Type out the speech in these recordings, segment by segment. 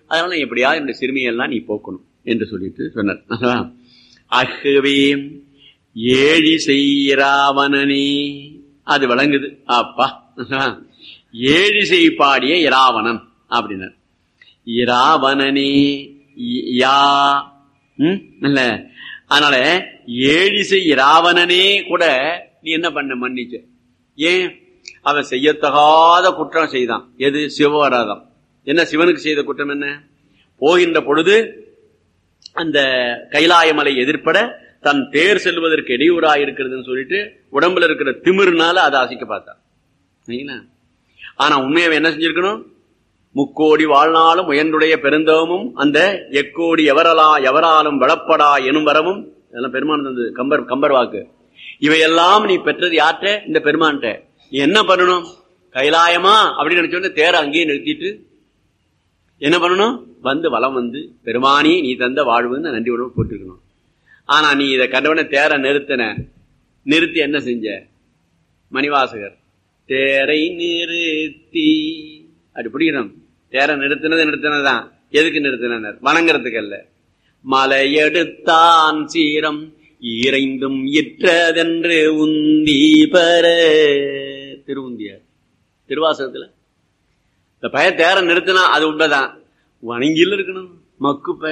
அதனால நீ எப்படியா இந்த சிறுமியெல்லாம் நீ போக்கணும் என்று சொல்லிட்டு சொன்னார் அகவே ஏழி செய்ராவணனே அது விளங்குது அப்பா ஏழிசை பாடிய இராவணன் அப்படின்னார் இராவணனே யா ம் இல்ல அதனால ஏழிசை இராவணனே கூட நீ என்ன பண்ண மன்னிச்ச ஏன் அவன் செய்யத்தகாத குற்றம் செய்தான் எது சிவவராதம் என்ன சிவனுக்கு செய்த குற்றம் என்ன போகின்ற பொழுது அந்த கைலாயமலை எதிர்ப்பட தன் தேர் செல்வதற்கு இடையூறா இருக்கிறதுன்னு சொல்லிட்டு உடம்புல இருக்கிற திமிருனால அதை அசைக்க பார்த்தான் ஆனா உண்மையை என்ன செஞ்சிருக்கணும் முக்கோடி வாழ்நாளும் உயர்ந்துடைய பெருந்தவமும் அந்த எக்கோடி எவரலா எவராலும் வளப்படா எனும் வரவும் இதெல்லாம் பெருமான் தந்தது கம்பர் கம்பர் வாக்கு இவையெல்லாம் நீ பெற்றது யார்கிட்ட இந்த பெருமான்கிட்ட நீ என்ன பண்ணணும் கைலாயமா அப்படின்னு நினைச்சோன்னு தேர அங்கேயே நிறுத்திட்டு என்ன பண்ணணும் வந்து வளம் வந்து பெருமானி நீ தந்த வாழ்வுன்னு நன்றி உணவு போட்டிருக்கணும் ஆனா நீ இதை கண்டவன தேர நிறுத்தின நிறுத்தி என்ன செஞ்ச மணிவாசகர் தேரை நிறுத்தி அப்படி பிடிக்கணும் தேர நிறுத்தினது நிறுத்தினதுதான் எதுக்கு நிறுத்தினர் வணங்குறதுக்கு அல்ல மலையெடுத்தான் சீரம் இறைந்தும் இற்றதென்று உந்தி பெற திருவுந்தியார் திருவாசகத்துல இந்த பய தேர நிறுத்தினா அது உண்மைதான் வணங்கியில் இருக்கணும் மக்கு பய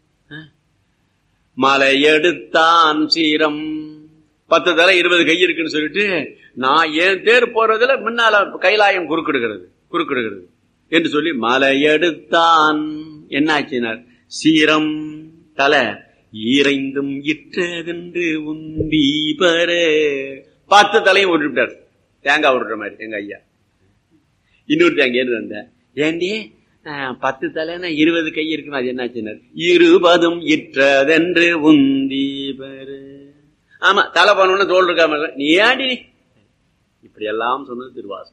மலையெடுத்தான் சீரம் பத்து தலை இருபது கை இருக்குன்னு சொல்லிட்டு நான் ஏன் தேர் போறதுல முன்னால கைலாயம் குறுக்கிடுகிறது குறுக்கிடுகிறது என்று சொல்லி மலையெடுத்தான் என்னாச்சினார் சீரம் தலை ஈரைந்தும் இற்றதென்று உந்தி பெற பத்து தலையும் விட்டுட்டார் தேங்காய் விடுற மாதிரி எங்க ஐயா இன்னொரு தேங்காய் வந்த ஏண்டி பத்து தலைனா இருபது கை இருக்குன்னு அது என்னாச்சுனர் இருபதும் இற்றதென்று உந்தி பெரு ஆமா தலை பண்ணணும்னு தோல் இருக்காம நீ ஏண்டி இப்படி எல்லாம் சொன்னது திருவாசம்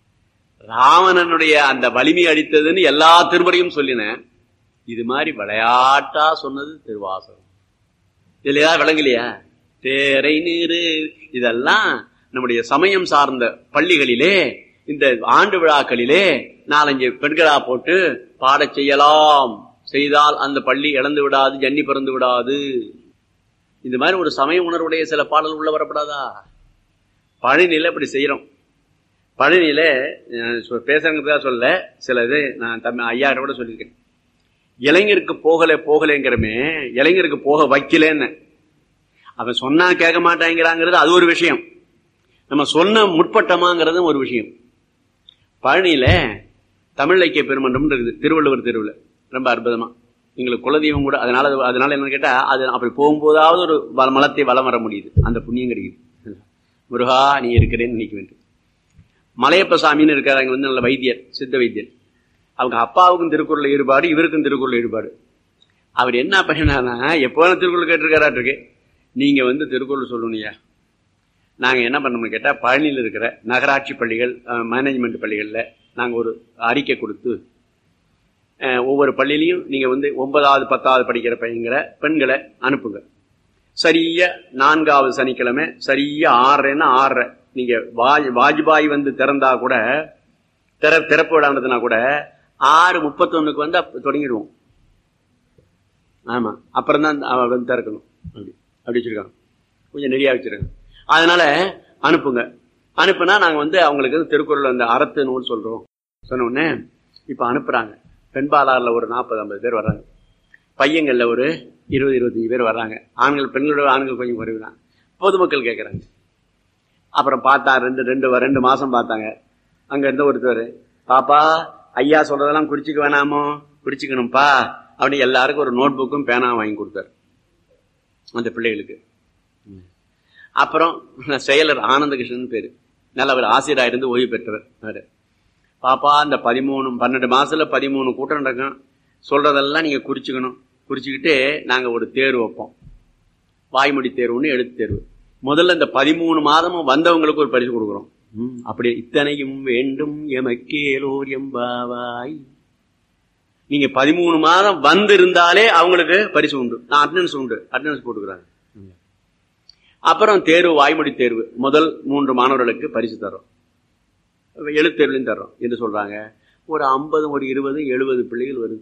ராவணனுடைய அந்த வலிமை அடித்ததுன்னு எல்லா திருமுறையும் சொல்லினேன் இது மாதிரி விளையாட்டா சொன்னது திருவாசகம் இதுல ஏதாவது விளங்கலையா தேரை நீரு இதெல்லாம் நம்முடைய சமயம் சார்ந்த பள்ளிகளிலே இந்த ஆண்டு விழாக்களிலே நாலஞ்சு பெண்களா போட்டு பாட செய்யலாம் செய்தால் அந்த பள்ளி இழந்து விடாது ஜன்னி பிறந்து விடாது இந்த மாதிரி ஒரு சமய உணர்வுடைய சில பாடல் உள்ள வரப்படாதா பழனியில இப்படி செய்யறோம் பழனியில பேசுறதுக்காக சொல்ல சில இது நான் தம் ஐயா கூட சொல்லியிருக்கேன் இளைஞருக்கு போகல போகலைங்கிறமே இளைஞருக்கு போக வைக்கலன்னு அவன் சொன்னா கேட்க மாட்டாங்கிறாங்கிறது அது ஒரு விஷயம் நம்ம சொன்ன முற்பட்டமாங்கிறது ஒரு விஷயம் பழனியில தமிழ் இலக்கிய பெருமன்றம் இருக்குது திருவள்ளுவர் தெருவில் ரொம்ப அற்புதமா எங்களுக்கு குலதெய்வம் கூட அதனால அதனால என்ன கேட்டா அது அப்படி போகும்போதாவது ஒரு மலத்தை வளம் வர முடியுது அந்த புண்ணியம் கிடைக்குது முருகா நீ இருக்கிறேன்னு நினைக்க வேண்டும் மலையப்ப சாமின்னு இருக்காரு அங்க வந்து நல்ல வைத்தியர் சித்த வைத்தியர் அவங்க அப்பாவுக்கும் திருக்குறள் ஈடுபாடு இவருக்கும் திருக்குறள் ஈடுபாடு அவர் என்ன பண்ணினானா எப்போ திருக்குறள் கேட்டிருக்காராட்டிருக்கு நீங்க வந்து திருக்குறள் சொல்லணுயா நாங்க என்ன பண்ணோம்னு கேட்டா பழனியில் இருக்கிற நகராட்சி பள்ளிகள் மேனேஜ்மெண்ட் பள்ளிகளில் நாங்க ஒரு அறிக்கை கொடுத்து ஒவ்வொரு பள்ளியிலையும் நீங்க வந்து ஒன்பதாவது பத்தாவது படிக்கிற பையங்கிற பெண்களை அனுப்புங்க சரியா நான்காவது சனிக்கிழமை சரியா ஆறரைன்னா ஆறரை நீங்க வாஜ் வாஜ்பாய் வந்து திறந்தா கூட திற திறப்பு விடாமதுனா கூட ஆறு முப்பத்தொன்னுக்கு வந்து தொடங்கிடுவோம் ஆமா அப்புறம் தான் வந்து திறக்கணும் அப்படி அப்படி வச்சிருக்காங்க கொஞ்சம் நெறியா வச்சிருக்காங்க அதனால அனுப்புங்க அனுப்புனா நாங்க வந்து அவங்களுக்கு திருக்குறள் அந்த அறத்து நூல் சொல்றோம் சொன்ன உடனே இப்ப அனுப்புறாங்க பெண்பாலாறுல ஒரு நாற்பது ஐம்பது பேர் வர்றாங்க பையங்கள்ல ஒரு இருபது இருபத்தஞ்சு பேர் வர்றாங்க ஆண்கள் பெண்களோட ஆண்கள் கொஞ்சம் குறைவு தான் பொதுமக்கள் கேட்கறாங்க அப்புறம் பார்த்தா ரெண்டு ரெண்டு ரெண்டு மாசம் பார்த்தாங்க அங்க இருந்த ஒருத்தர் பாப்பா ஐயா சொல்றதெல்லாம் குறிச்சிக்க வேணாமோ குறிச்சிக்கணும்ப்பா அப்படின்னு எல்லாருக்கும் ஒரு நோட் புக்கும் பேனா வாங்கி கொடுத்தாரு அந்த பிள்ளைகளுக்கு அப்புறம் செயலர் ஆனந்த கிருஷ்ணன் பேரு நல்ல அவர் ஆசிரியரா இருந்து ஓய்வு பெற்றவர் அவரு பாப்பா இந்த பதிமூணு பன்னெண்டு மாசத்துல பதிமூணு கூட்டம் நடக்கும் சொல்றதெல்லாம் நீங்க குறிச்சுக்கணும் குறிச்சுக்கிட்டு நாங்க ஒரு தேர்வு வைப்போம் வாய்மொழி தேர்வுன்னு எழுத்து தேர்வு முதல்ல இந்த பதிமூணு மாதமும் வந்தவங்களுக்கு ஒரு பரிசு கொடுக்குறோம் அப்படி இத்தனையும் வேண்டும் எமக்கேலோர் எம்பாவாய் நீங்க பதிமூணு மாதம் வந்து இருந்தாலே அவங்களுக்கு பரிசு உண்டு நான் அட்டண்டன்ஸ் உண்டு அட்டண்டன்ஸ் போட்டுக்கிறாங்க அப்புறம் தேர்வு வாய்மொழி தேர்வு முதல் மூன்று மாணவர்களுக்கு பரிசு தரோம் எழுத்தேர்வுலையும் தர்றோம் என்று சொல்றாங்க ஒரு ஐம்பது ஒரு இருபது எழுபது பிள்ளைகள் வருது